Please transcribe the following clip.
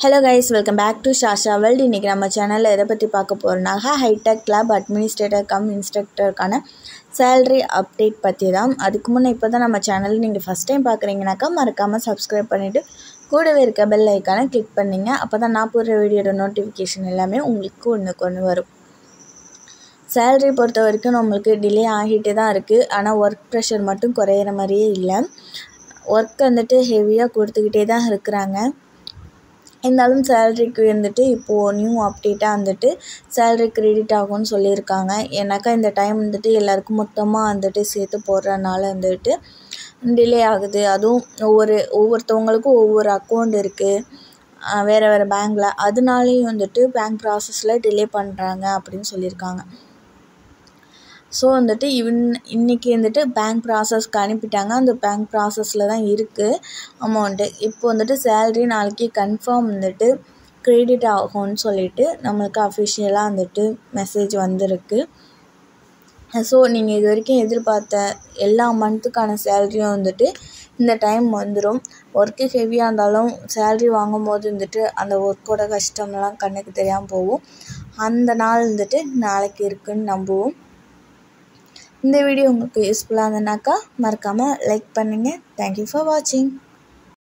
hello guys welcome back to Shasha world இன்றைக்கி நம்ம சேனலில் எதை பற்றி பார்க்க போகிறோம்னாக்கா ஹைடெக் கிளப் அட்மினிஸ்ட்ரேட்டர் கம் இன்ஸ்ட்ரக்டருக்கான சேலரி அப்டேட் பற்றி தான் அதுக்கு முன்னே இப்போ தான் நம்ம சேனல் நீங்கள் ஃபஸ்ட் டைம் பார்க்குறீங்கனாக்கா மறக்காமல் சப்ஸ்கிரைப் பண்ணிவிட்டு கூடவே இருக்க பெல் ஐக்கானை கிளிக் பண்ணிங்க அப்போ தான் நான் போடுற வீடியோட நோட்டிஃபிகேஷன் எல்லாமே உங்களுக்கு ஒன்றுக்கு ஒன்று வரும் சேலரி பொறுத்த வரைக்கும் நம்மளுக்கு டிலே ஆகிட்டே தான் இருக்குது ஆனால் ஒர்க் ப்ரெஷர் மட்டும் குறையிற மாதிரியே இல்லை ஒர்க் வந்துட்டு ஹெவியாக கொடுத்துக்கிட்டே தான் இருக்கிறாங்க இருந்தாலும் சேலரிக்கு வந்துட்டு இப்போது நியூ அப்டேட்டாக வந்துட்டு சேலரி க்ரெடிட் ஆகும்னு சொல்லியிருக்காங்க ஏன்னாக்கா இந்த டைம் வந்துட்டு எல்லாருக்கும் மொத்தமாக வந்துட்டு சேர்த்து போடுறனால வந்துட்டு டிலே ஆகுது அதுவும் ஒவ்வொரு ஒவ்வொருத்தவங்களுக்கும் ஒவ்வொரு அக்கௌண்ட் இருக்குது வேறு வேறு பேங்க்கில் அதனாலேயும் வந்துட்டு பேங்க் ப்ராசஸில் டிலே பண்ணுறாங்க அப்படின்னு சொல்லியிருக்காங்க ஸோ வந்துட்டு இவன் இன்றைக்கி வந்துட்டு பேங்க் ப்ராசஸ்க்கு அனுப்பிட்டாங்க அந்த பேங்க் ப்ராசஸில் தான் இருக்குது அமௌண்ட்டு இப்போ வந்துட்டு சேல்ரி நாளைக்கு கன்ஃபார்ம் வந்துட்டு க்ரெடிட் ஆகும்னு சொல்லிட்டு நம்மளுக்கு அஃபிஷியலாக வந்துட்டு மெசேஜ் வந்திருக்கு ஸோ நீங்கள் இது வரைக்கும் எதிர்பார்த்த எல்லா மந்த்துக்கான சேல்ரியும் வந்துட்டு இந்த டைம் வந்துடும் ஒர்க்கு ஹெவியாக இருந்தாலும் சேல்ரி வாங்கும்போது வந்துட்டு அந்த ஒர்க்கோட கஷ்டம்லாம் கண்ணுக்கு தெரியாமல் போகும் அந்த நாள் வந்துட்டு நாளைக்கு இருக்குன்னு நம்புவோம் இந்த வீடியோ உங்களுக்கு யூஸ்ஃபுல்லாக இருந்ததுனாக்கா மறக்காமல் லைக் பண்ணுங்கள் தேங்க்யூ ஃபார் வாட்சிங்